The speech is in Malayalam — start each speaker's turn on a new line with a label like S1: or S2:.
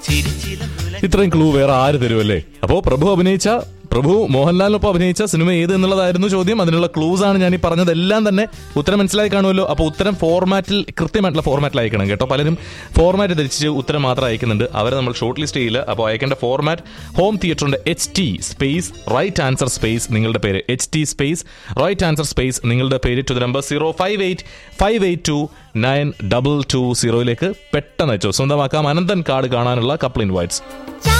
S1: ഇത്രയും ക്ലൂ വേറെ ആര് തരുമല്ലേ അപ്പോ പ്രഭു അഭിനയിച്ച പ്രഭു മോഹൻലാലിനൊപ്പം അഭിനയിച്ച സിനിമ ഏത് എന്നുള്ളതായിരുന്നു ചോദ്യം അതിനുള്ള ക്ലൂസ് ആണ് ഞാൻ ഈ പറഞ്ഞതെല്ലാം തന്നെ ഉത്തരം മനസ്സിലായി കാണുമല്ലോ അപ്പോൾ ഉത്തരം ഫോർമാറ്റിൽ കൃത്യമായിട്ടുള്ള ഫോർമാറ്റിൽ അയക്കണം കേട്ടോ പലരും ഫോർമാറ്റ് ധരിച്ച് ഉത്തരം മാത്രം അയക്കുന്നുണ്ട് അവരെ നമ്മൾ ഷോർട്ട് ലിസ്റ്റ് ചെയ്യില്ല അപ്പോൾ അയക്കേണ്ട ഫോർമാറ്റ് ഹോം തിയേറ്ററിന്റെ H T space right answer space നിങ്ങളുടെ പേര് H T space right answer space നിങ്ങളുടെ പേര് to the number zero five eight five eight two nine double two സീറോയിലേക്ക് പെട്ടെന്ന് അയച്ചോ സ്വന്തമാക്കാം അനന്തൻ കാർഡ് കാണാനുള്ള കപ്പിൾ ഇൻവൈറ്റ്സ്
S2: ചാ